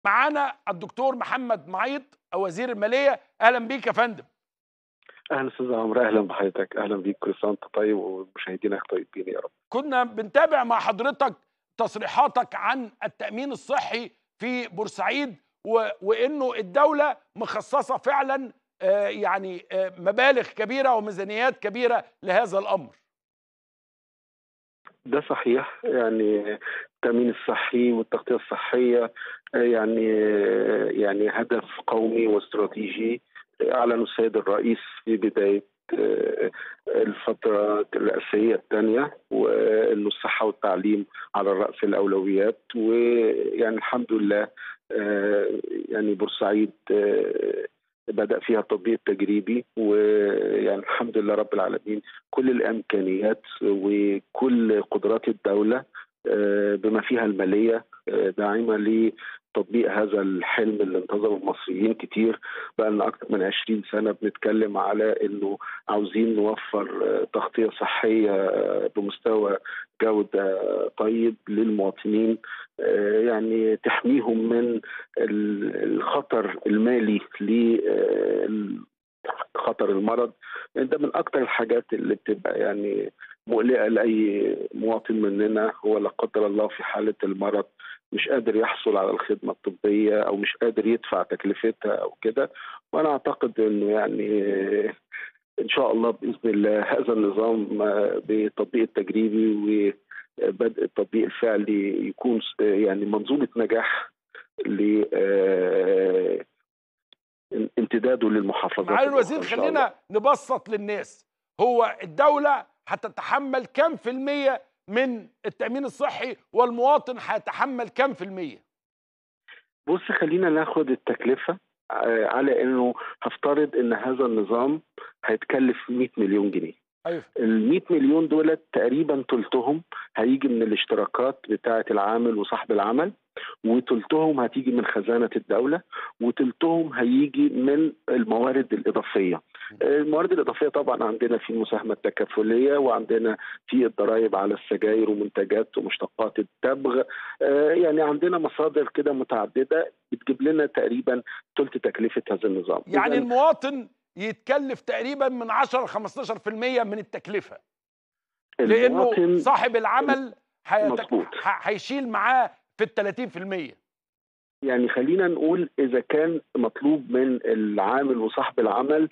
معانا الدكتور محمد معيط وزير الماليه اهلا بيك يا فندم اهلا استاذ عمرو اهلا بحضرتك اهلا بيك كل سنه وانت طيب ومشاهدينك طيبين يا رب كنا بنتابع مع حضرتك تصريحاتك عن التامين الصحي في بورسعيد و... وانه الدوله مخصصه فعلا آه يعني آه مبالغ كبيره وميزانيات كبيره لهذا الامر ده صحيح يعني التامين الصحي والتغطيه الصحيه يعني يعني هدف قومي واستراتيجي اعلنه السيد الرئيس في بدايه الفترة الرئاسية الثانية وأنه الصحة والتعليم على رأس الأولويات ويعني الحمد لله يعني بورسعيد بدأ فيها التطبيق التجريبي ويعني الحمد لله رب العالمين كل الإمكانيات وكل قدرات الدولة بما فيها المالية داعمة لتطبيق هذا الحلم اللي انتظره المصريين كتير بقى لنا أكثر من 20 سنة بنتكلم على إنه عاوزين نوفر تغطية صحية بمستوى جودة طيب للمواطنين يعني تحميهم من الخطر المالي خطر المرض ده من اكثر الحاجات اللي بتبقى يعني مقلقه لاي مواطن مننا هو لا قدر الله في حاله المرض مش قادر يحصل على الخدمه الطبيه او مش قادر يدفع تكلفتها او كده وانا اعتقد انه يعني ان شاء الله باذن الله هذا النظام بالتطبيق التجريبي وبدء التطبيق الفعلي يكون يعني منظومه نجاح ل امتداده للمحافظات معالي الوزير خلينا نبسط للناس هو الدولة هتتحمل كم في المية من التأمين الصحي والمواطن هيتحمل كم في المية بص خلينا ناخد التكلفة على انه هفترض ان هذا النظام هيتكلف 100 مليون جنيه أيوة. ال 100 مليون دولت تقريبا ثلثهم هيجي من الاشتراكات بتاعه العامل وصاحب العمل وثلثهم هتيجي من خزانه الدوله وثلثهم هيجي من الموارد الاضافيه. الموارد الاضافيه طبعا عندنا في المساهمه التكافليه وعندنا في الضرائب على السجاير ومنتجات ومشتقات التبغ يعني عندنا مصادر كده متعدده بتجيب لنا تقريبا ثلث تكلفه هذا النظام. يعني المواطن يتكلف تقريبا من 10 ل 15% من التكلفه لانه صاحب العمل هيشيل معاه في ال 30% يعني خلينا نقول اذا كان مطلوب من العامل وصاحب العمل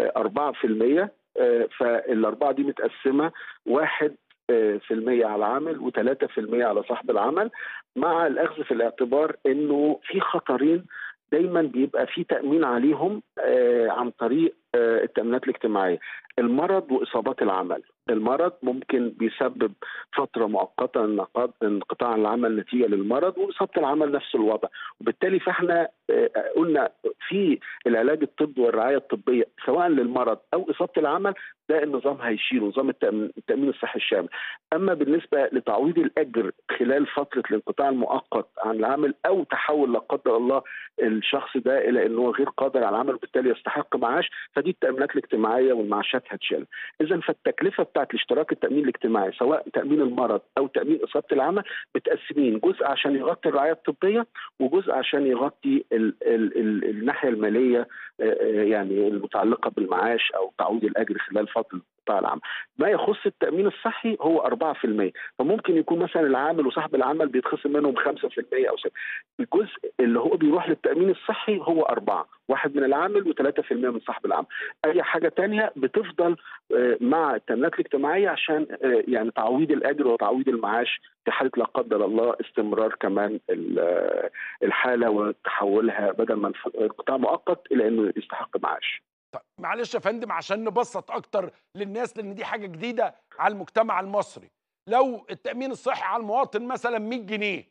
4% فالاربعه دي متقسمه واحد في المية على العامل وثلاثة في المية على صاحب العمل مع الأخذ في الاعتبار أنه في خطرين دايما بيبقى في تامين عليهم آه عن طريق آه التامينات الاجتماعيه المرض واصابات العمل المرض ممكن بيسبب فتره مؤقته انقطاع العمل نتيجه للمرض واصابه العمل نفس الوضع وبالتالي فاحنا آه قلنا في العلاج الطبي والرعايه الطبيه سواء للمرض او اصابه العمل ده النظام هيشيله نظام التامين, التأمين الصحي الشامل اما بالنسبه لتعويض الاجر خلال فتره الانقطاع المؤقت عن العمل او تحول لا قدر الله الشخص ده الى انه غير قادر على العمل وبالتالي يستحق معاش فدي التامينات الاجتماعيه والمعاشات هتشال اذا فالتكلفه بتاعت الاشتراك التامين الاجتماعي سواء تامين المرض او تامين اصابه العمل متقسمين جزء عشان يغطي الرعايه الطبيه وجزء عشان يغطي ال ال ال الناحيه الماليه يعني المتعلقه بالمعاش او تعويض الاجر خلال فتره قطاع العمل. ما يخص التامين الصحي هو 4% فممكن يكون مثلا العامل وصاحب العمل بيتخصم منهم 5% او 6 الجزء اللي هو بيروح للتامين الصحي هو 4 واحد من العامل و3% من صاحب العمل. اي حاجه تانية بتفضل مع التامينات الاجتماعيه عشان يعني تعويض الاجر وتعويض المعاش في حاله لا قدر الله استمرار كمان الحاله وتحولها بدل ما انقطاع مؤقت الى انه يستحق معاش. طيب معلش يا فندم عشان نبسط اكتر للناس لان دي حاجه جديده على المجتمع المصري لو التامين الصحي على المواطن مثلا 100 جنيه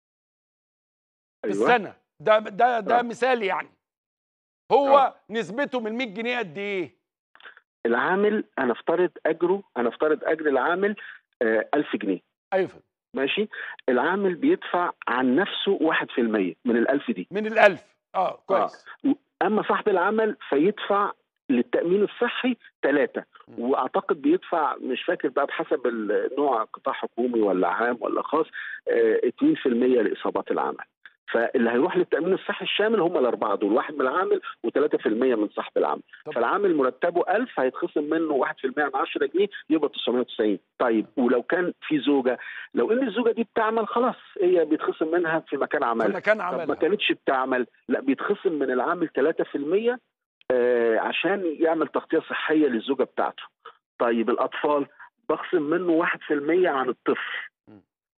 في أيوة. السنه ده ده ده آه. مثال يعني هو آه. نسبته من 100 جنيه قد ايه العامل انا افترض اجره انا افترض اجر العامل آه 1000 جنيه ايوه فندم. ماشي العامل بيدفع عن نفسه 1% من الألف دي من الألف اه كويس اما صاحب العمل فيدفع للتامين الصحي ثلاثة واعتقد بيدفع مش فاكر بقى بحسب النوع قطاع حكومي ولا عام ولا خاص آه 2% لاصابات العمل فاللي هيروح للتامين الصحي الشامل هم الاربعه دول واحد من العامل و3% من صاحب العمل طب- فالعامل مرتبه 1000 هيتخصم منه 1% من 10 جنيه يبقى 990 طيب ولو كان في زوجه لو ان الزوجه دي بتعمل خلاص هي بيتخصم منها في مكان في عملها مكان طب ما عملها كانتش بتعمل لا بيتخصم من العامل 3% آه، عشان يعمل تغطيه صحيه للزوجه بتاعته طيب الاطفال بخصم منه 1% عن الطفل م.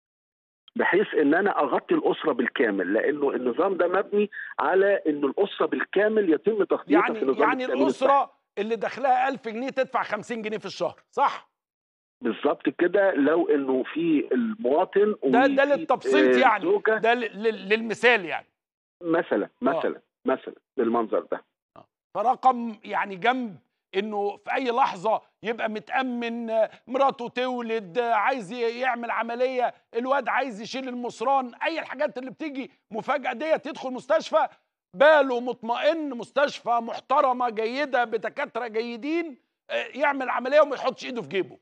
بحيث ان انا اغطي الاسره بالكامل لانه النظام ده مبني على ان الاسره بالكامل يتم تغطيتها يعني في نظام يعني التأمين الصحي. الاسره اللي دخلها 1000 جنيه تدفع 50 جنيه في الشهر صح بالظبط كده لو انه في المواطن ده ده وفي، للتبسيط آه، يعني زوجة ده ل- ل- للمثال يعني مثلا مثلا مثلا بالمنظر ده فرقم يعني جنب انه في اي لحظه يبقى متامن آه، مراته تولد آه، عايز ي- يعمل عمليه الواد عايز يشيل المصران اي الحاجات اللي بتيجي مفاجاه ديت يدخل مستشفى باله مطمئن مستشفى محترمه جيده بدكاتره جيدين آه، يعمل عمليه وما يحطش ايده في جيبه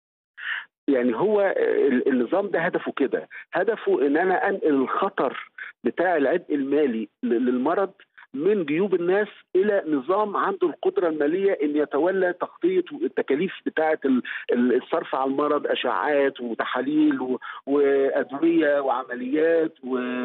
يعني هو ال- النظام ده هدفه كده هدفه ان انا انقل الخطر بتاع العبء المالي ل- للمرض من جيوب الناس الى نظام عنده القدره الماليه ان يتولى تغطيه التكاليف بتاعه ال- ال- الصرف على المرض اشعاعات وتحاليل و- وادويه وعمليات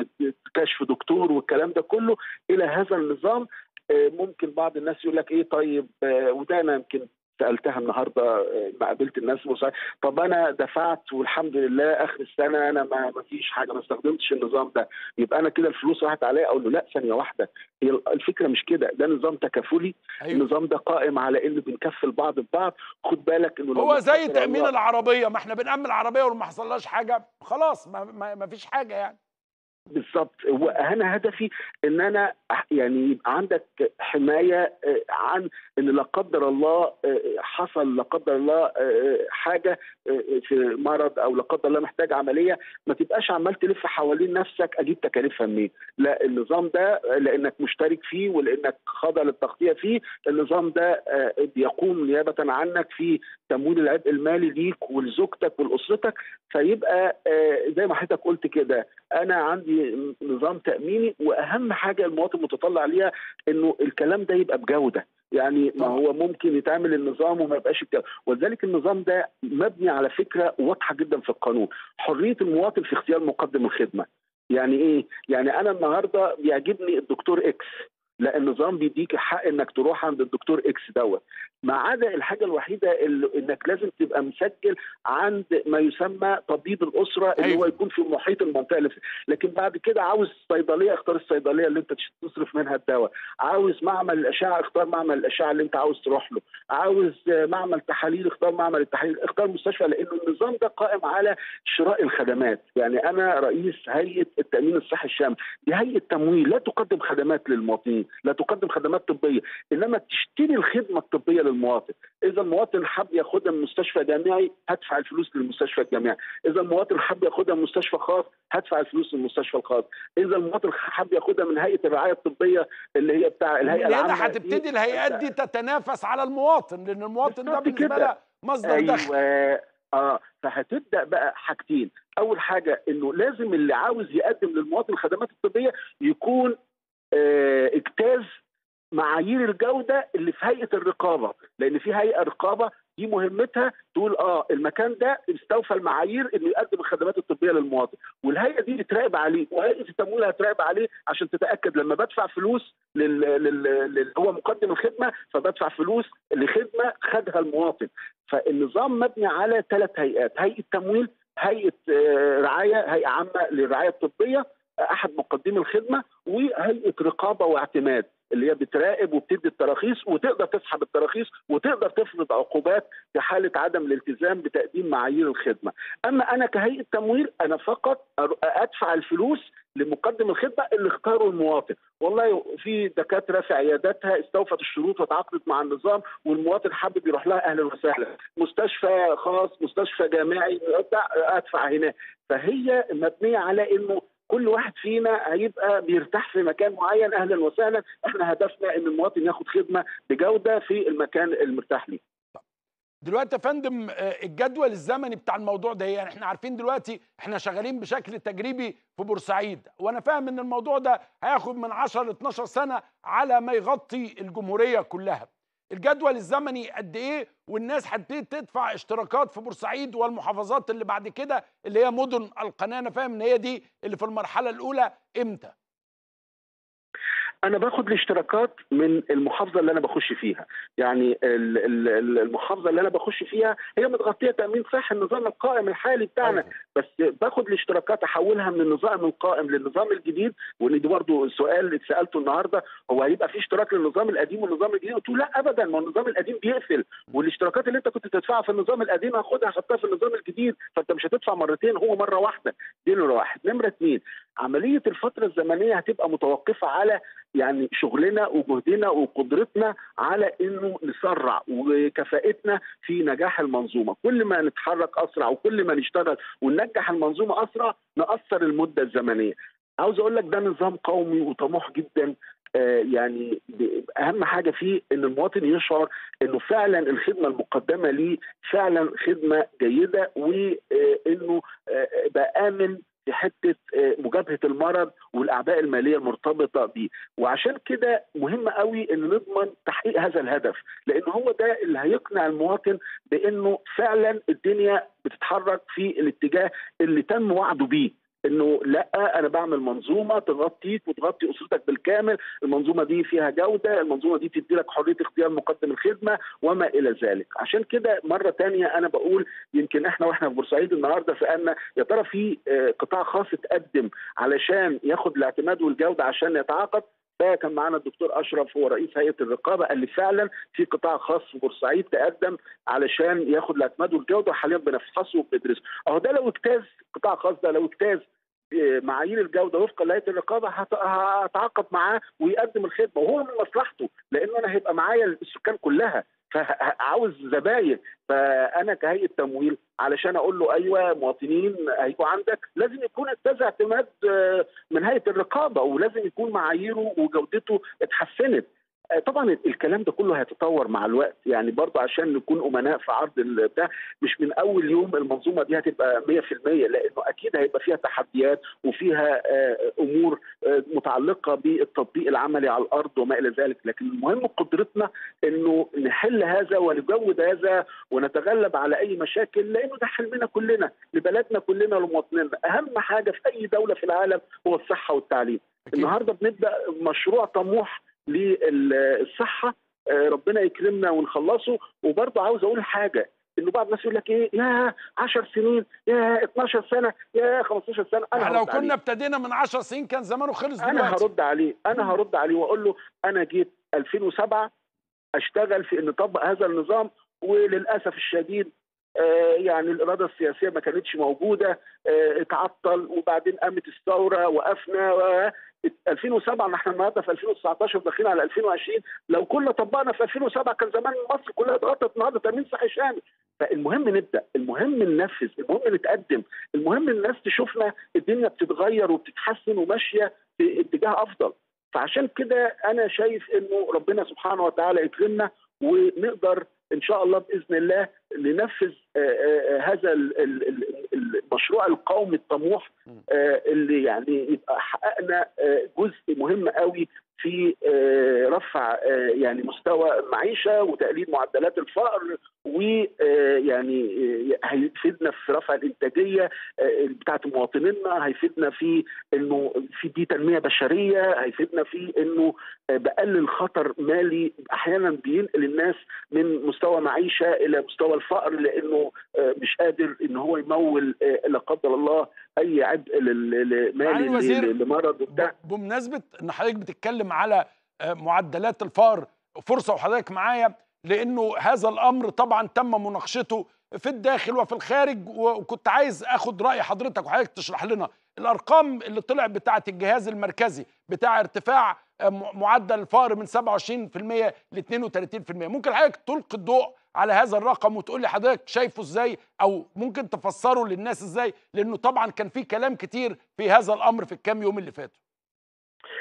وكشف دكتور والكلام ده كله الى هذا النظام آه، ممكن بعض الناس يقول لك ايه طيب آه، وده انا يمكن سالتها النهارده آه، ما قابلت الناس بص- طب انا دفعت والحمد لله اخر السنه انا ما ما فيش حاجه ما استخدمتش النظام ده يبقى انا كده الفلوس راحت عليا اقول له لا ثانيه واحده هي الفكره مش كده ده نظام تكافلي ايوه النظام ده قائم على انه بنكفل بعض ببعض خد بالك انه لو هو لا زي قدر تامين الله- العربيه ما احنا بنامن العربيه ولما حصلهاش حاجه خلاص ما, ما, ما فيش حاجه يعني بالظبط هو انا هدفي ان انا أح- يعني يبقى عندك حمايه آه، عن ان لا قدر الله آه، حصل لا قدر الله آه، حاجه آه، في مرض او لا قدر الله محتاج عمليه ما تبقاش عمال تلف حوالين نفسك اجيب تكاليفها منين لا النظام ده لانك مشترك فيه ولانك خاضع للتغطيه فيه النظام ده آه، بيقوم نيابه عنك في تمويل العبء المالي ليك ولزوجتك ولاسرتك فيبقى آه، زي ما حضرتك قلت كده انا عندي نظام تاميني واهم حاجه المواطن متطلع ليها انه الكلام ده يبقى بجوده يعني ما طبعا. هو ممكن يتعمل النظام وما يبقاش الكلام ولذلك النظام ده مبني على فكره واضحه جدا في القانون حريه المواطن في اختيار مقدم الخدمه يعني ايه يعني انا النهارده بيعجبني الدكتور اكس لا النظام بيديك حق انك تروح عند الدكتور اكس دوت ما عدا الحاجه الوحيده اللي انك لازم تبقى مسجل عند ما يسمى طبيب الاسره اللي أيوة. هو يكون في محيط المنطقه اللي في لكن بعد كده عاوز صيدليه اختار الصيدليه اللي انت تصرف منها الدواء عاوز معمل الاشعه اختار معمل الاشعه اللي انت عاوز تروح له عاوز آه، معمل تحاليل اختار معمل التحاليل اختار مستشفى لانه النظام ده قائم على شراء الخدمات يعني انا رئيس هيئه التامين الصحي الشامل دي هيئه تمويل لا تقدم خدمات للمواطنين لا تقدم خدمات طبيه انما تشتري الخدمه الطبيه للمواطن اذا المواطن حب ياخدها من مستشفى جامعي هدفع الفلوس للمستشفى الجامعي اذا المواطن حب ياخدها من مستشفى خاص هدفع الفلوس للمستشفى الخاص اذا المواطن حب ياخدها من هيئه الرعايه الطبيه اللي هي بتاع الهيئه من هنا العامه هتبتدي دي- الهيئات دي تتنافس على المواطن لان المواطن ده بالظبط بالنسبه كده. له مصدر دخل ايوه اه فهتبدا بقى حاجتين اول حاجه انه لازم اللي عاوز يقدم للمواطن الخدمات الطبيه يكون آه اجتاز معايير الجوده اللي في هيئه الرقابه لان في هيئه رقابه دي مهمتها تقول اه المكان ده استوفى المعايير انه يقدم الخدمات الطبيه للمواطن والهيئه دي بتراقب عليه وهيئه التمويل هتراقب عليه عشان تتاكد لما بدفع فلوس لل... لل... لل... هو مقدم الخدمه فبدفع فلوس لخدمه خدها المواطن فالنظام مبني على ثلاث هيئات هيئه تمويل هيئه آه، رعايه هيئه عامه للرعايه الطبيه احد مقدمي الخدمه وهيئه رقابه واعتماد اللي هي بتراقب وبتدي التراخيص وتقدر تسحب التراخيص وتقدر تفرض عقوبات في حاله عدم الالتزام بتقديم معايير الخدمه. اما انا كهيئه تمويل انا فقط أر- ادفع الفلوس لمقدم الخدمه اللي اختاره المواطن، والله في دكاتره في عياداتها استوفت الشروط وتعاقدت مع النظام والمواطن حابب يروح لها اهلا وسهلا، مستشفى خاص، مستشفى جامعي بتاع- ادفع هناك، فهي مبنيه على انه كل واحد فينا هيبقى بيرتاح في مكان معين اهلا وسهلا احنا هدفنا ان المواطن ياخد خدمه بجوده في المكان المرتاح ليه دلوقتي يا فندم آه، الجدول الزمني بتاع الموضوع ده إيه؟ يعني احنا عارفين دلوقتي احنا شغالين بشكل تجريبي في بورسعيد وانا فاهم ان الموضوع ده هياخد من 10 ل 12 سنه على ما يغطي الجمهوريه كلها الجدول الزمني قد ايه والناس هتبتدي تدفع اشتراكات في بورسعيد والمحافظات اللي بعد كده اللي هي مدن القناه انا فاهم ان هي دي اللي في المرحله الاولى امتى انا باخد الاشتراكات من المحافظه اللي انا بخش فيها يعني ال- ال- ال- المحافظه اللي انا بخش فيها هي متغطيه تامين صحي النظام القائم الحالي بتاعنا أيوة. بس باخد الاشتراكات احولها من النظام القائم للنظام الجديد وان دي برضه السؤال اللي اتسالته النهارده هو هيبقى في اشتراك للنظام القديم والنظام الجديد قلت له لا ابدا ما هو النظام القديم بيقفل والاشتراكات اللي انت كنت تدفعها في النظام القديم هاخدها احطها في النظام الجديد فانت مش هتدفع مرتين هو مره واحده دي نمره واحد نمره اثنين عمليه الفتره الزمنيه هتبقى متوقفه على يعني شغلنا وجهدنا وقدرتنا على انه نسرع وكفاءتنا في نجاح المنظومه، كل ما نتحرك اسرع وكل ما نشتغل وننجح المنظومه اسرع نقصر المده الزمنيه. عاوز اقول لك ده نظام قومي وطموح جدا آه، يعني ب- اهم حاجه فيه ان المواطن يشعر انه فعلا الخدمه المقدمه ليه فعلا خدمه جيده وانه بقى امن في حته آه، مجابهه المرض والاعباء الماليه المرتبطه بيه وعشان كده مهم قوي ان نضمن تحقيق هذا الهدف لان هو ده اللي هيقنع المواطن بانه فعلا الدنيا بتتحرك في الاتجاه اللي تم وعده بيه انه لا انا بعمل منظومه تغطيك وتغطي اسرتك بالكامل، المنظومه دي فيها جوده، المنظومه دي تدي لك حريه اختيار مقدم الخدمه وما الى ذلك، عشان كده مره تانية انا بقول يمكن احنا واحنا في بورسعيد النهارده سالنا يا ترى في آه، قطاع خاص اتقدم علشان ياخد الاعتماد والجوده عشان يتعاقد ده كان معانا الدكتور اشرف هو رئيس هيئه الرقابه قال لي فعلا في قطاع خاص في بورسعيد تقدم علشان ياخد الاعتماد والجوده وحاليا بنفحصه وبندرسه اهو ده لو اجتاز قطاع خاص ده لو اجتاز آه، معايير الجوده وفقا لهيئه الرقابه هت- هتعاقد معاه ويقدم الخدمه وهو من مصلحته لانه انا هيبقى معايا السكان كلها فعاوز زباين فانا كهيئه تمويل علشان اقول له ايوه مواطنين هيجوا عندك لازم يكون اجتاز اعتماد آه، من هيئه الرقابه ولازم يكون معاييره وجودته اتحسنت آه، طبعا الكلام ده كله هيتطور مع الوقت يعني برضه عشان نكون امناء في عرض ال- ده مش من اول يوم المنظومه دي هتبقى 100% لانه اكيد هيبقى فيها تحديات وفيها آه، امور آه، متعلقه بالتطبيق العملي على الارض وما الى ذلك لكن المهم قدرتنا انه نحل هذا ونجود هذا ونتغلب على اي مشاكل لانه ده حلمنا كلنا لبلدنا كلنا لمواطنينا اهم حاجه في اي دوله في العالم هو الصحه والتعليم أكيد. النهارده بنبدا مشروع طموح للصحه آه، ربنا يكرمنا ونخلصه وبرضه عاوز اقول حاجه انه بعض الناس يقول لك ايه يا 10 سنين يا 12 سنه يا 15 سنه انا احنا لو هرد عليه. كنا ابتدينا من 10 سنين كان زمانه خلص انا دلوقتي هرد عليه انا هرد عليه واقول له انا جيت 2007 اشتغل في ان اطبق هذا النظام وللاسف الشديد آه، يعني الاراده السياسيه ما كانتش موجوده آه، اتعطل وبعدين قامت الثوره وقفنا و 2007 احنا النهارده في 2019 داخلين على 2020 لو كنا طبقنا في 2007 كان زمان مصر كلها اتغطت النهارده تامين صحي شامل فالمهم نبدا المهم ننفذ المهم نتقدم المهم الناس تشوفنا الدنيا بتتغير وبتتحسن وماشيه في اتجاه افضل فعشان كده انا شايف انه ربنا سبحانه وتعالى يكرمنا ونقدر ان شاء الله باذن الله ننفذ آه، آه، هذا ال- ال- ال- المشروع القومي الطموح آه، اللي يعني يبقى حققنا آه، جزء مهم قوي في آه، رفع آه، يعني مستوى المعيشه وتقليل معدلات الفقر ويعني هيفيدنا في رفع الانتاجيه آه، بتاعت مواطنينا هيفيدنا في انه في دي تنميه بشريه هيفيدنا في انه آه، بقلل خطر مالي احيانا بينقل الناس من مستوى معيشه الى مستوى الفقر لانه آه، مش قادر ان هو يمول آه، لا قدر الله اي عبء لل- ل- معالي مالي الوزير، ل- لمرض وبتاع ب- بمناسبه ان حضرتك بتتكلم على آه، معدلات الفقر فرصه وحضرتك معايا لانه هذا الامر طبعا تم مناقشته في الداخل وفي الخارج و- وكنت عايز اخد راي حضرتك وحضرتك تشرح لنا الارقام اللي طلع بتاعه الجهاز المركزي بتاع ارتفاع آه، م- معدل الفقر من 27% ل 32% ممكن حضرتك تلقي الضوء على هذا الرقم وتقول لي حضرتك شايفه ازاي او ممكن تفسره للناس ازاي لانه طبعا كان في كلام كتير في هذا الامر في الكام يوم اللي فاتوا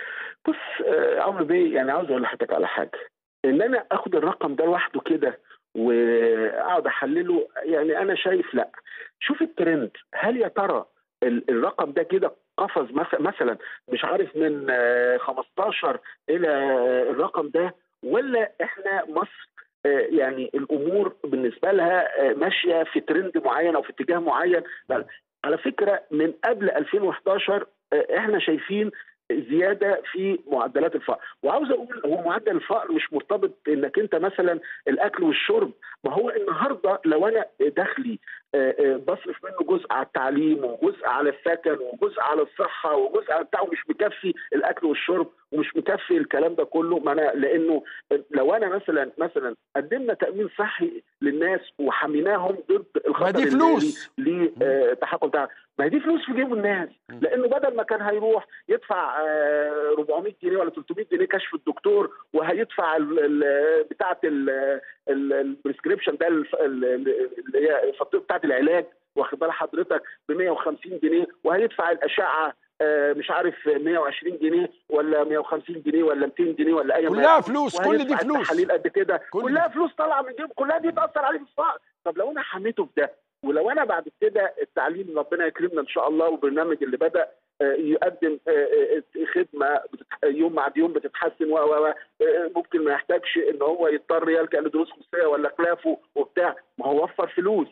بص آه، عمرو بيه يعني عاوز اقول لحضرتك على حاجه ان انا اخد الرقم ده لوحده كده واقعد احلله يعني انا شايف لا شوف الترند هل يا ترى ال- الرقم ده كده قفز مث- مثلا مش عارف من آه، 15 الى آه، الرقم ده ولا احنا مصر آه، يعني الامور بالنسبه لها آه، ماشيه في ترند معين او في اتجاه معين لا على فكره من قبل 2011 آه، احنا شايفين زياده في معدلات الفقر وعاوز اقول هو معدل الفقر مش مرتبط انك انت مثلا الاكل والشرب ما هو النهارده لو انا دخلي آه، آه، بصرف منه جزء على التعليم وجزء على السكن وجزء على الصحه وجزء على بتاعه مش مكفي الاكل والشرب ومش مكفي الكلام ده كله ما انا لانه لو انا مثلا مثلا قدمنا تامين صحي للناس وحميناهم ضد الخطر دي المالي فلوس. لتحقق ده ما هي دي فلوس في جيب الناس م. لانه بدل ما كان هيروح يدفع آه، 400 جنيه ولا 300 جنيه كشف الدكتور وهيدفع ال- ال- بتاعه البريسكريبشن ده الف- ال- ال- اللي هي الفاتوره بتاعه العلاج واخد بال حضرتك ب 150 جنيه وهيدفع الاشعه آه، مش عارف 120 جنيه ولا 150 جنيه ولا 200 جنيه ولا اي ما كلها يكن. فلوس كل دي وهيدفع فلوس التحاليل قد كده كل كلها فلوس طالعه من جيبه كلها دي تاثر عليه في الفقر طب لو انا حميته في ده ولو انا بعد كده التعليم ربنا يكرمنا ان شاء الله والبرنامج اللي بدا آه، يقدم آه، آه، خدمه بتتح- يوم بعد يوم بتتحسن و و- و- آه، ممكن ما يحتاجش ان هو يضطر يلجا لدروس خصوصيه ولا خلافه وبتاع ما هو وفر فلوس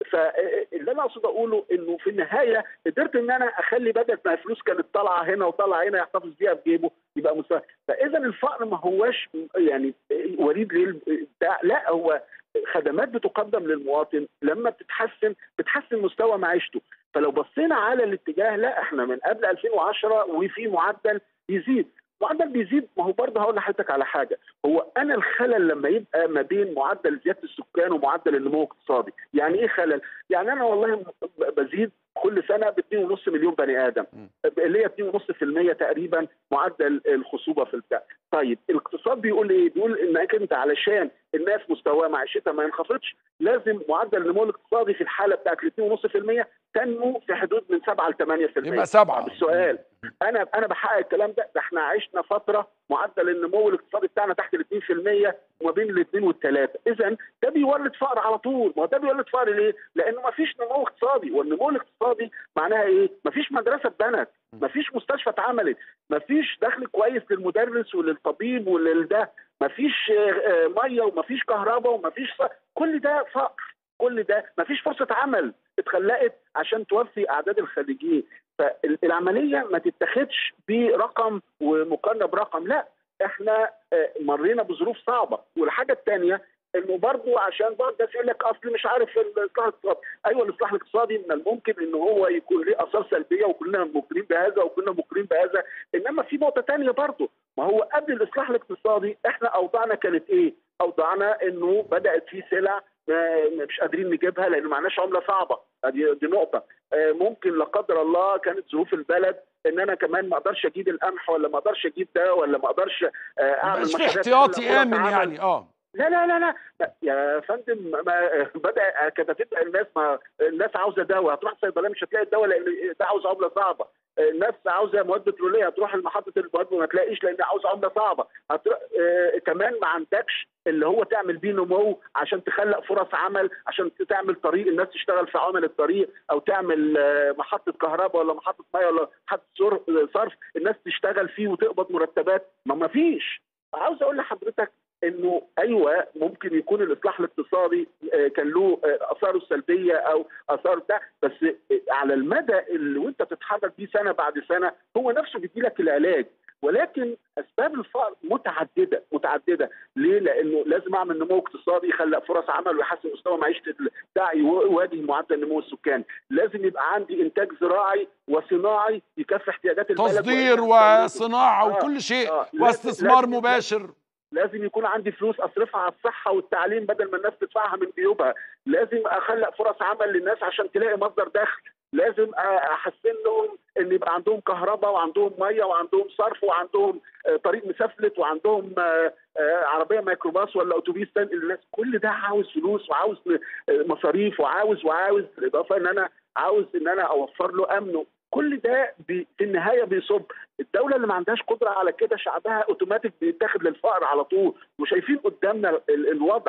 فاللي انا اقصد اقوله انه في النهايه قدرت ان انا اخلي بدل ما الفلوس كانت طالعه هنا وطالعه هنا يحتفظ بيها في جيبه يبقى مستوى فاذا الفقر ما هواش يعني وليد ليل بتاع لا هو خدمات بتقدم للمواطن لما بتتحسن بتحسن مستوى معيشته فلو بصينا على الاتجاه لا احنا من قبل 2010 وفي معدل بيزيد معدل بيزيد ما هو برضه هقول لحضرتك على حاجه هو انا الخلل لما يبقى ما بين معدل زياده السكان ومعدل النمو الاقتصادي يعني ايه خلل يعني انا والله بزيد كل سنه ب 2.5 مليون بني ادم اللي هي 2.5% تقريبا معدل الخصوبه في البتاع طيب الاقتصاد بيقول ايه بيقول انك انت علشان الناس مستواها معيشتها ما ينخفضش لازم معدل النمو الاقتصادي في الحاله بتاعت ال 2.5% تنمو في حدود من 7 ل 8% يبقى سبعة طب السؤال انا انا بحقق الكلام ده ده احنا عشنا فتره معدل النمو الاقتصادي بتاعنا تحت ال 2% وما بين الاثنين والثلاثه، اذا ده بيولد فقر على طول، ما هو ده بيولد فقر ليه؟ لانه ما فيش نمو اقتصادي، والنمو الاقتصادي معناها ايه؟ ما فيش مدرسه اتبنت، ما فيش مستشفى اتعملت، ما فيش دخل كويس للمدرس وللطبيب وللده، ما فيش ميه وما فيش كهرباء وما فيش ف... كل ده فقر، كل ده ما فيش فرصه عمل اتخلقت عشان توفي اعداد الخريجين فالعمليه ما تتخذش برقم ومقارنه برقم لا احنا مرينا بظروف صعبه والحاجه الثانيه انه برضه عشان بعض الناس يقول لك اصل مش عارف الاصلاح الاقتصادي، ايوه الاصلاح الاقتصادي من الممكن ان هو يكون له اثار سلبيه وكلنا مقرين بهذا وكلنا مقرين بهذا، انما في نقطه ثانيه برضه ما هو قبل الاصلاح الاقتصادي احنا اوضاعنا كانت ايه؟ اوضاعنا انه بدات في سلع مش قادرين نجيبها لان معناش عمله صعبه دي, دي نقطه ممكن لا قدر الله كانت ظروف البلد ان انا كمان ما اقدرش اجيب القمح ولا ما اقدرش اجيب ده ولا ما اقدرش اعمل مش في احتياطي امن يعني اه لا لا لا لا يا فندم ما بدا كانت تبدا الناس ما الناس عاوزه دواء هتروح الصيدليه مش هتلاقي الدواء لان ده عاوز عمله صعبه الناس عاوزه مواد بتروليه هتروح لمحطه المواد ما تلاقيش لان عاوز عمله صعبه هتروح آه كمان ما عندكش اللي هو تعمل بيه نمو عشان تخلق فرص عمل عشان تعمل طريق الناس تشتغل في عمل الطريق او تعمل آه محطه كهرباء ولا محطه ميه ولا محطه صرف الناس تشتغل فيه وتقبض مرتبات ما ما فيش عاوز اقول لحضرتك انه ايوه ممكن يكون الاصلاح الاقتصادي كان له اثاره السلبيه او اثاره ده بس على المدى اللي وانت بتتحرك بيه سنه بعد سنه هو نفسه بيدي لك العلاج ولكن اسباب الفقر متعدده متعدده ليه؟ لانه لازم اعمل نمو اقتصادي يخلق فرص عمل ويحسن مستوى معيشه بتاعي يواجه معدل نمو السكاني، لازم يبقى عندي انتاج زراعي وصناعي يكفي احتياجات البلد تصدير وصناعه آه وكل شيء آه واستثمار لازم مباشر لازم يكون عندي فلوس اصرفها على الصحه والتعليم بدل ما الناس تدفعها من جيوبها، لازم اخلق فرص عمل للناس عشان تلاقي مصدر دخل، لازم احسن لهم ان يبقى عندهم كهرباء وعندهم ميه وعندهم صرف وعندهم طريق مسفلت وعندهم عربيه ميكروباص ولا اتوبيس تنقل الناس، كل ده عاوز فلوس وعاوز مصاريف وعاوز وعاوز بالاضافه ان انا عاوز ان انا اوفر له امنه كل ده بي في النهايه بيصب الدوله اللي ما عندهاش قدره على كده شعبها اوتوماتيك بيتاخد للفقر على طول وشايفين قدامنا ال الوضع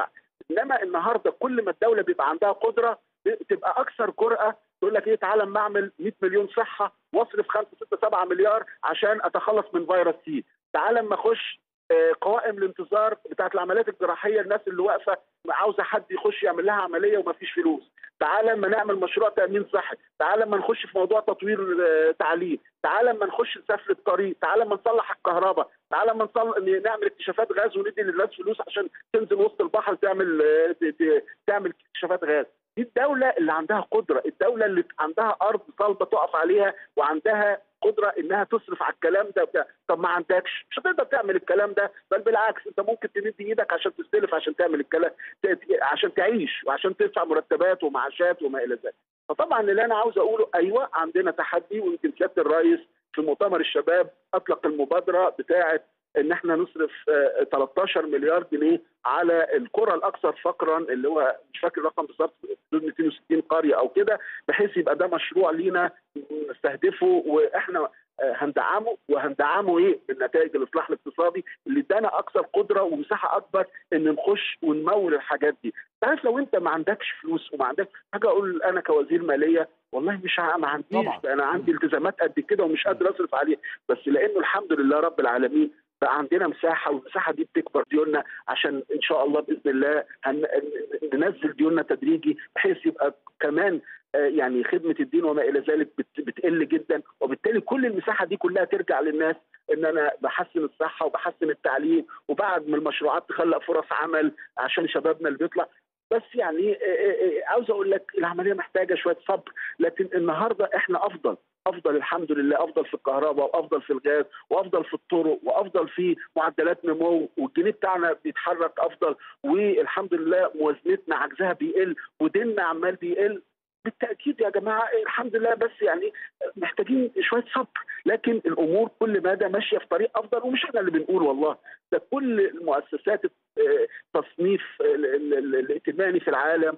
انما النهارده كل ما الدوله بيبقى عندها قدره تبقى اكثر جرأه تقول لك ايه تعالى اما اعمل 100 مليون صحه واصرف 5 6 7 مليار عشان اتخلص من فيروس سي تعالى اما اخش آه، قوائم الانتظار بتاعت العمليات الجراحيه الناس اللي واقفه عاوزه حد يخش يعمل لها عمليه ومفيش فلوس تعالى اما نعمل مشروع تامين صحي تعالى اما نخش في موضوع تطوير آه، تعليم تعالى اما نخش نسافر الطريق تعالى اما نصلح الكهرباء تعالى اما نصل... نعمل اكتشافات غاز وندي للناس فلوس عشان تنزل وسط البحر تعمل آه، ت- ت- تعمل اكتشافات غاز دي الدولة اللي عندها قدرة الدولة اللي عندها أرض صلبة تقف عليها وعندها قدرة إنها تصرف على الكلام ده وبتاع. طب ما عندكش مش هتقدر تعمل الكلام ده بل بالعكس أنت ممكن تمد إيدك عشان تستلف عشان تعمل الكلام ت- عشان تعيش وعشان تدفع مرتبات ومعاشات وما إلى ذلك فطبعا اللي أنا عاوز أقوله أيوه عندنا تحدي ويمكن سيادة الرئيس في مؤتمر الشباب أطلق المبادرة بتاعة ان احنا نصرف آه، 13 مليار جنيه على القرى الاكثر فقرا اللي هو مش فاكر الرقم بالظبط حدود 260 قريه او كده بحيث يبقى ده مشروع لينا نستهدفه واحنا آه، هندعمه وهندعمه ايه بالنتائج الاصلاح الاقتصادي اللي ادانا اكثر قدره ومساحه اكبر ان نخش ونمول الحاجات دي. عارف لو انت ما عندكش فلوس وما عندك حاجه اقول انا كوزير ماليه والله مش ع- ما عنديش طبعاً. ده انا عندي التزامات قد كده ومش قادر اصرف عليها بس لانه الحمد لله رب العالمين بقى عندنا مساحه والمساحه دي بتكبر ديوننا عشان ان شاء الله باذن الله هن- ننزل ديوننا تدريجي بحيث يبقى كمان آه، يعني خدمه الدين وما الى ذلك بت- بتقل جدا وبالتالي كل المساحه دي كلها ترجع للناس ان انا بحسن الصحه وبحسن التعليم وبعد من المشروعات تخلق فرص عمل عشان شبابنا اللي بيطلع بس يعني آه، آه، آه، عاوز اقول لك العمليه محتاجه شويه صبر لكن النهارده احنا افضل افضل الحمد لله افضل في الكهرباء وافضل في الغاز وافضل في الطرق وافضل في معدلات نمو والجنيه بتاعنا بيتحرك افضل والحمد لله موازنتنا عجزها بيقل وديننا عمال بيقل بالتاكيد يا جماعه الحمد لله بس يعني محتاجين شويه صبر لكن الامور كل مدى ماشيه في طريق افضل ومش احنا اللي بنقول والله ده كل المؤسسات آه، تصنيف ال- ال- ال- الائتماني في العالم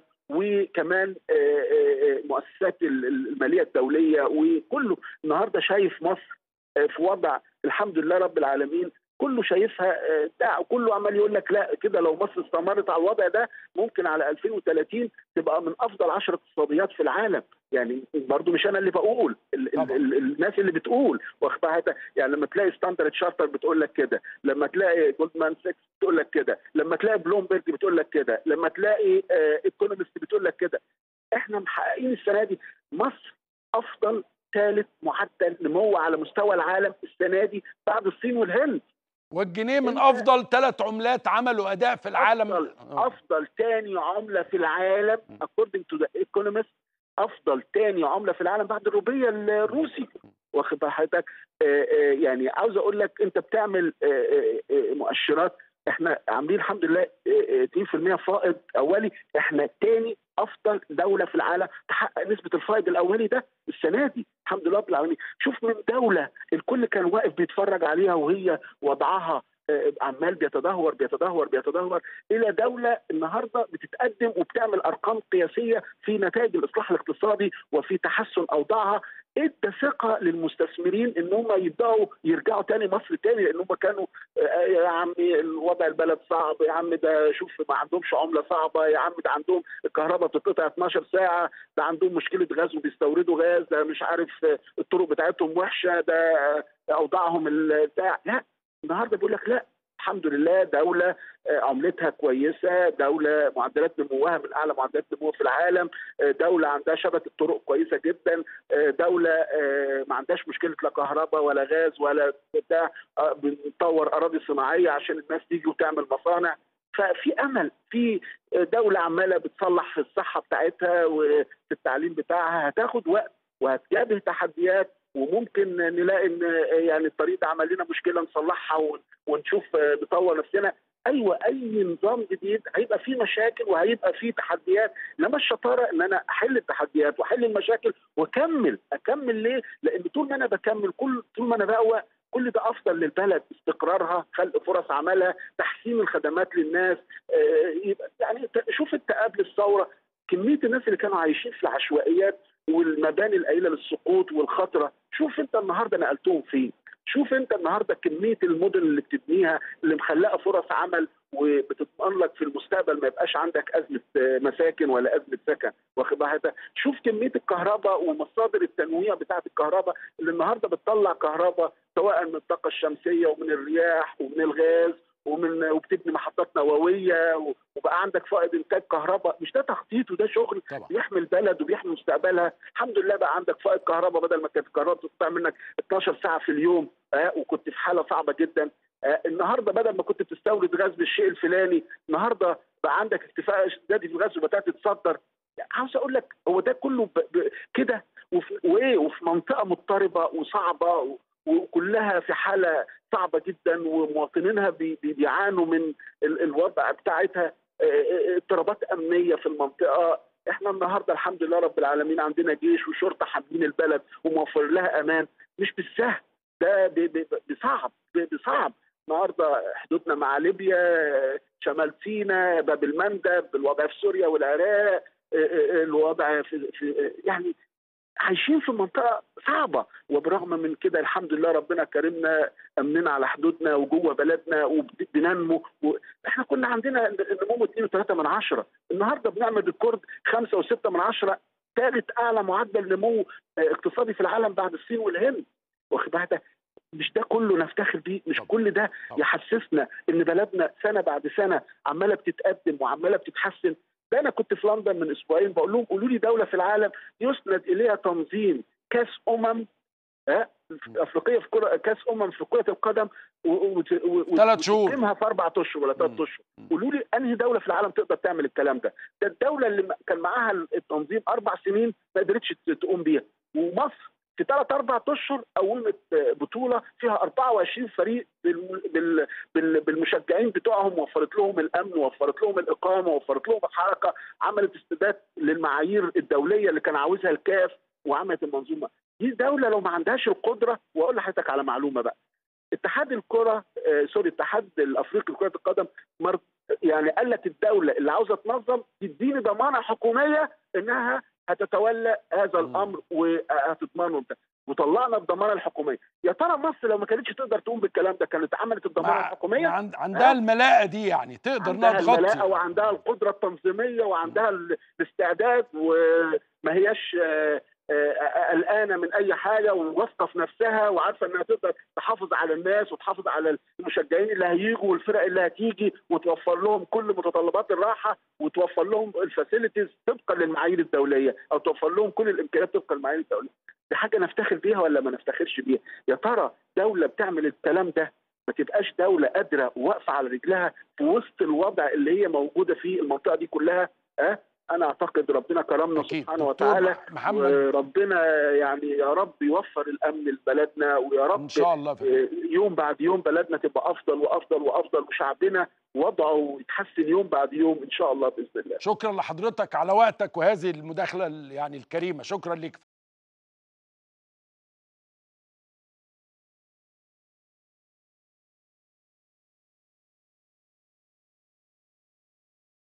وكمان آه، آه، آه، مؤسسات ال- ال- الماليه الدوليه وكله النهارده شايف مصر آه، في وضع الحمد لله رب العالمين كله شايفها آه، بتاع وكله عمال يقول لك لا كده لو مصر استمرت على الوضع ده ممكن على 2030 تبقى من افضل 10 اقتصاديات في العالم يعني برضو مش انا اللي بقول ال ال طبعا. ال الناس اللي بتقول واخدها ده يعني لما تلاقي ستاندرد شارتر بتقول لك كده لما تلاقي جولدمان ساكس بتقول لك كده لما تلاقي بلومبرج بتقول لك كده لما تلاقي ايكونومست بتقول لك كده احنا محققين السنه دي مصر افضل ثالث معدل نمو على مستوى العالم السنه دي بعد الصين والهند والجنيه من أنت- افضل ثلاث عملات عملوا اداء في العالم افضل آه. افضل تاني عمله في العالم according to the economist افضل تاني عمله في العالم بعد الروبيه الروسي واخد بال حضرتك آه، آه، يعني عاوز اقول لك انت بتعمل آه، آه، آه، مؤشرات احنا عاملين الحمد لله آه، آه، 2% فائض اولي احنا تاني افضل دوله في العالم تحقق نسبه الفائض الاولي ده السنه دي الحمد لله رب العالمين شوف من دوله الكل كان واقف بيتفرج عليها وهي وضعها آه، عمال بيتدهور بيتدهور بيتدهور الى دوله النهارده بتتقدم وبتعمل ارقام قياسيه في نتائج الاصلاح الاقتصادي وفي تحسن اوضاعها ادى ثقه للمستثمرين ان هم يبداوا يرجعوا تاني مصر تاني لان هم كانوا آه، يا عمي الوضع البلد صعب يا عم ده شوف ما عندهمش عمله صعبه يا عم ده عندهم الكهرباء بتتقطع 12 ساعه ده عندهم مشكله غاز وبيستوردوا غاز ده مش عارف آه، الطرق بتاعتهم وحشه ده آه، اوضاعهم ال- بتاع لا النهارده بيقول لك لا الحمد لله دوله آه، عملتها كويسه دوله معدلات نموها من اعلى معدلات نمو في العالم آه، دوله عندها شبكه طرق كويسه جدا آه، دوله آه، ما عندهاش مشكله لا كهرباء ولا غاز ولا بتاع آه، بنطور اراضي صناعيه عشان الناس تيجي وتعمل مصانع ففي امل في دوله عماله بتصلح في الصحه بتاعتها وفي التعليم بتاعها هتاخد وقت وهتواجه تحديات وممكن نلاقي ان يعني الطريق ده عمل لنا مشكله نصلحها ون- ونشوف نطور نفسنا ايوه اي نظام جديد هيبقى فيه مشاكل وهيبقى فيه تحديات انما الشطاره ان انا احل التحديات واحل المشاكل واكمل اكمل ليه؟ لان طول ما انا بكمل كل طول ما انا بقوى كل ده افضل للبلد استقرارها خلق فرص عملها تحسين الخدمات للناس آه، يبقى يعني ت- شوف انت قبل الثوره كميه الناس اللي كانوا عايشين في العشوائيات والمباني القليله للسقوط والخطره شوف انت النهارده نقلتهم فين شوف انت النهارده كميه المدن اللي بتبنيها اللي مخلقه فرص عمل وبتضمن لك في المستقبل ما يبقاش عندك ازمه مساكن ولا ازمه سكن واخد بالك شوف كميه الكهرباء ومصادر التنويع بتاعه الكهرباء اللي النهارده بتطلع كهرباء سواء من الطاقه الشمسيه ومن الرياح ومن الغاز ومن وبتبني محطات نوويه وبقى عندك فائض انتاج كهرباء مش ده تخطيط وده شغل طبعا. بيحمي البلد وبيحمي مستقبلها الحمد لله بقى عندك فائض كهرباء بدل ما كانت الكهرباء بتقطع منك 12 ساعه في اليوم آه وكنت في حاله صعبه جدا آه النهارده بدل ما كنت بتستورد غاز بالشيء الفلاني النهارده بقى عندك اكتفاء ذاتي في الغاز وبدات تصدر عاوز اقول لك هو ده كله كده وايه وفي منطقه مضطربه وصعبه وكلها في حاله صعبه جدا ومواطنينها بيعانوا من الوضع بتاعتها اضطرابات امنيه في المنطقه احنا النهارده الحمد لله رب العالمين عندنا جيش وشرطه حامين البلد وموفر لها امان مش بالسهل ده بصعب بصعب النهارده حدودنا مع ليبيا شمال سيناء باب المندب الوضع في سوريا والعراق الوضع في, في يعني عايشين في منطقه صعبه وبرغم من كده الحمد لله ربنا كرمنا امننا على حدودنا وجوه بلدنا وبننمو و... احنا كنا عندنا النمو 2 و3 من عشرة النهارده بنعمل ريكورد 5 و6 من عشرة ثالث اعلى معدل نمو اقتصادي في العالم بعد الصين والهند واخد بالك مش ده كله نفتخر بيه مش طبعا. كل ده طبعا. يحسسنا ان بلدنا سنه بعد سنه عماله بتتقدم وعماله بتتحسن ده انا كنت في لندن من اسبوعين بقول لهم قولوا لي دوله في العالم يسند اليها تنظيم كاس امم ها افريقيه في كره كاس امم في كره القدم ثلاث شهور. وتقيمها في اربع اشهر ولا ثلاث مم. اشهر قولوا لي انهي دوله في العالم تقدر تعمل الكلام ده ده الدوله اللي كان معاها التنظيم اربع سنين ما قدرتش تقوم بيها ومصر في ثلاث اربع اشهر قومت بطوله فيها 24 فريق بال بال بال بالمشجعين بتوعهم وفرت لهم الامن وفرت لهم الاقامه وفرت لهم الحركه عملت استادات للمعايير الدوليه اللي كان عاوزها الكاف وعملت المنظومه دي دوله لو ما عندهاش القدره واقول لحضرتك على معلومه بقى اتحاد الكره آه سوري الاتحاد الافريقي لكره القدم مر يعني قال لك الدوله اللي عاوزه تنظم تديني ضمانه حكوميه انها هتتولى هذا مم. الامر وهتضمنه انت وطلعنا الضمانه الحكوميه يا ترى مصر لو ما كانتش تقدر تقوم بالكلام ده كانت عملت الضمانه مع- الحكوميه عند- عندها ها؟ الملاءه دي يعني تقدر انها عندها الملاءه تغطي وعندها القدره التنظيميه وعندها ال- الاستعداد وما هياش آه، آه، قلقانه من اي حاجه وواثقه في نفسها وعارفه انها تقدر تحافظ على الناس وتحافظ على المشجعين اللي هيجوا والفرق اللي هتيجي وتوفر لهم كل متطلبات الراحه وتوفر لهم الفاسيلتيز طبقا للمعايير الدوليه او توفر لهم كل الامكانيات طبقا للمعايير الدوليه. دي حاجه نفتخر بيها ولا ما نفتخرش بيها؟ يا ترى دوله بتعمل الكلام ده ما تبقاش دوله قادره واقفه على رجلها في وسط الوضع اللي هي موجوده فيه المنطقه دي كلها أه؟ انا اعتقد ربنا كرمنا اكيد سبحانه دكتور وتعالى محمد وربنا يعني يا رب يوفر الامن لبلدنا ويا رب ان شاء الله فندم. يوم بعد يوم بلدنا تبقى افضل وافضل وافضل وشعبنا وضعه يتحسن يوم بعد يوم ان شاء الله باذن الله شكرا لحضرتك على وقتك وهذه المداخله ال- يعني الكريمه شكرا لك